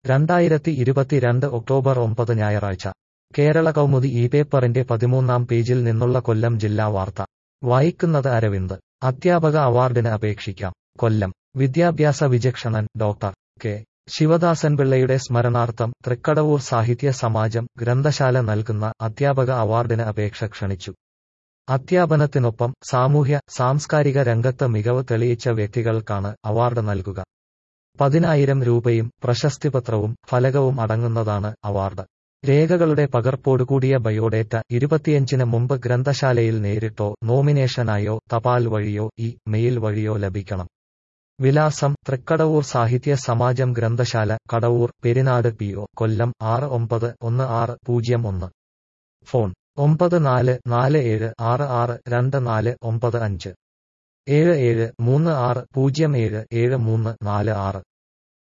രണ്ടായിരത്തി ഇരുപത്തിരണ്ട് ഒക്ടോബർ ഒമ്പത് ഞായറാഴ്ച കേരള കൗമുദി ഈ പേപ്പറിന്റെ പതിമൂന്നാം പേജിൽ നിന്നുള്ള കൊല്ലം ജില്ലാ വാർത്ത വായിക്കുന്നത് അരവിന്ദ് അധ്യാപക അവാർഡിന് അപേക്ഷിക്കാം കൊല്ലം വിദ്യാഭ്യാസ വിചക്ഷണൻ ഡോക്ടർ കെ ശിവദാസൻ പിള്ളയുടെ സ്മരണാർത്ഥം തൃക്കടവൂർ സാഹിത്യ സമാജം ഗ്രന്ഥശാല നൽകുന്ന അധ്യാപക അവാർഡിന് അപേക്ഷ ക്ഷണിച്ചു അധ്യാപനത്തിനൊപ്പം സാമൂഹ്യ സാംസ്കാരിക രംഗത്ത് മികവ് തെളിയിച്ച വ്യക്തികൾക്കാണ് അവാർഡ് നൽകുക പതിനായിരം രൂപയും പ്രശസ്തിപത്രവും ഫലകവും അടങ്ങുന്നതാണ് അവാർഡ് രേഖകളുടെ പകർപ്പോടുകൂടിയ ബയോഡേറ്റ ഇരുപത്തിയഞ്ചിന് മുമ്പ് ഗ്രന്ഥശാലയിൽ നേരിട്ടോ നോമിനേഷനായോ തപാൽ വഴിയോ ഇ മെയിൽ വഴിയോ ലഭിക്കണം വിലാസം തൃക്കടവൂർ സാഹിത്യ സമാജം ഗ്രന്ഥശാല കടവൂർ പെരിനാട് പി ഒ കൊല്ലം ആറ് ഒമ്പത് ഒന്ന് ആറ് പൂജ്യം ഒന്ന് ഫോൺ ഒമ്പത് നാല് നാല് ഏഴ് ആറ് ആറ് രണ്ട് നാല് ഒമ്പത് അഞ്ച് ഏഴ് ഏഴ് മൂന്ന് ആറ് പൂജ്യം ഏഴ് ഏഴ് മൂന്ന് നാല് ആറ്